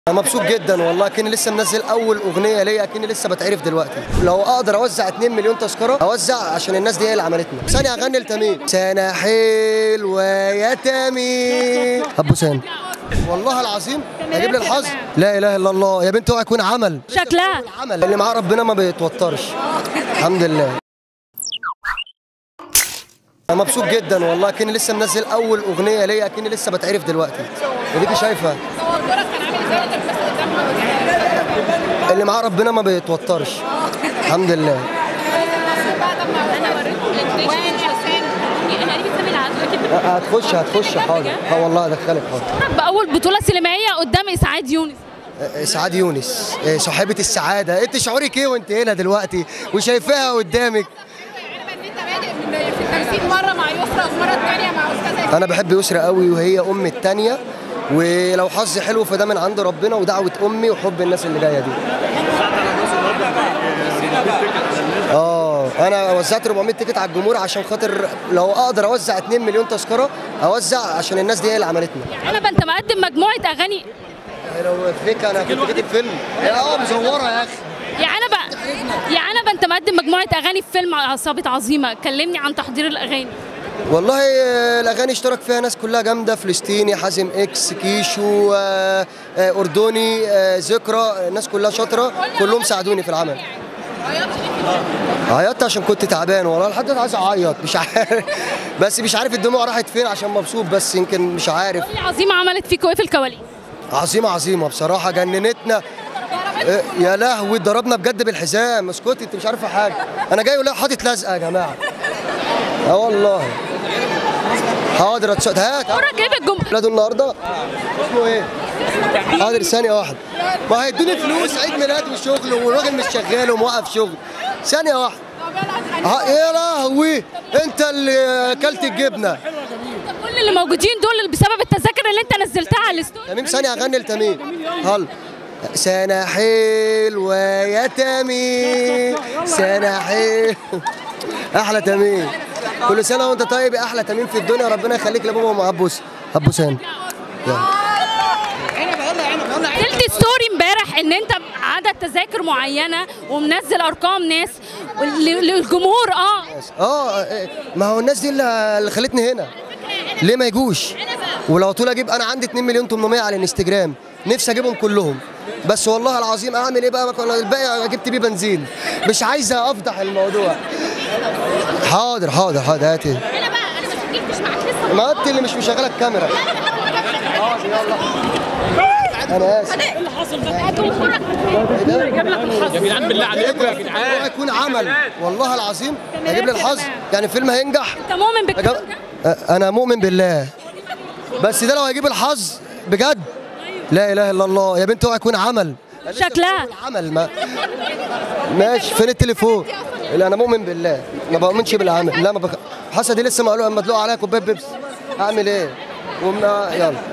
انا مبسوط جدا والله كني لسه منزل اول اغنيه ليا كني لسه بتعرف دلوقتي لو اقدر اوزع 2 مليون تذكره اوزع عشان الناس دي هي اللي عملتنا ثانيه اغني لتميم سنه حلوه يا تميم ابو سان والله العظيم هجيب لي الحظ لا اله الا الله يا بنت اوعى يكون عمل شكلها عمل اللي معاه ربنا ما بيتوترش الحمد لله انا مبسوط جدا والله كني لسه منزل اول اغنيه ليا كني لسه بتعرف دلوقتي وديكي شايفه اللي معاه ربنا ما بيتوترش الحمد لله هتخش هتخش حاضر اه والله ادخلك حاضر بأول بطولة سينمائية قدام إسعاد يونس اسعاد يونس إيه، صاحبة السعادة انت شعورك ايه وانت هنا دلوقتي وشايفاها قدامك في التمثيل مره مع يسرا والمره الثانيه مع استاذه انا بحب يسرا قوي وهي ام التانية ولو حظي حلو فده من عند ربنا ودعوة امي وحب الناس اللي جاية دي اه انا وزعت 400 تيكت على الجمهور عشان خاطر لو اقدر اوزع 2 مليون تذكرة اوزع عشان الناس دي هي اللي عملتنا أنا أنت مقدم مجموعة أغاني لو فيك انا كنت كاتب فيلم اه مزورة يا اخي يا عنبة يا عنبة أنت مقدم مجموعة أغاني في فيلم عصابة عظيمة كلمني عن تحضير الأغاني والله آه، الاغاني اشترك فيها ناس كلها جامده فلسطيني حازم اكس كيشو آه، آه، اردني آه، ذكرى الناس كلها شاطره كلهم ساعدوني في العمل عيطت عشان كنت تعبان والله لحد دلوقتي عايز اعيط مش عارف بس مش عارف الدموع راحت فين عشان مبسوط بس يمكن مش عارف قولي عظيمة عملت فيكوا إيه في الكواليس عظيمه عظيمه بصراحه جننتنا آه، يا لهوي ضربنا بجد بالحزام اسكتي انت مش عارفه حاجه انا جاي ولا حاطط لزقه يا جماعه اه والله حاضر هتص- هات مرة جايب الجمهور ولاده النهارده اسمه ايه؟ حاضر ثانية واحدة ما هيدوني فلوس عيد ميلاد وشغل والراجل مش شغال وموقف شغل ثانية واحدة ها يا لهوي انت اللي اكلت الجبنة كل اللي موجودين دول بسبب التذاكر اللي أنت نزلتها على الاستوديو تميم ثانية اغني لتميم هل سنة حلوة يا تميم سنة حلوة احلى تميم كل سنة وانت طيب يا احلى تميم في الدنيا ربنا يخليك لبابا وام ابوس ابوسان نزلت ستوري امبارح ان انت عدد تذاكر معينه ومنزل ارقام ناس وال- للجمهور اه اه إيه، ما هو الناس دي اللي اللي خلتني هنا ليه ما يجوش ولو طول اجيب انا عندي 2 مليون 800 على الانستجرام نفسي اجيبهم كلهم بس والله العظيم اعمل ايه بقى ما كنا الباقي جبت بيه بنزين مش عايزه افضح الموضوع حاضر حاضر حاضر هاتي انا بقى انا ما سجلتش معاك لسه ما انت اللي مش مشغله الكاميرا حاضر يلا انا اسف يا جدعان بالله عليكم يا جدعان اوعى يكون عمل والله العظيم هجيب لي الحظ يعني الفيلم هينجح انت مؤمن يا بالكلام جماعة، انا مؤمن بالله بس ده لو هيجيب الحظ بجد لا اله الا الله يا بنت اوعى يكون عمل شكلها عمل ما ماشي فين التليفون لا انا مؤمن بالله ما بؤمنش بالعمل لا ما بخ... حسدي لسه مقلوق مدلوق عليا كوبايه بيبسي اعمل ايه وما يلا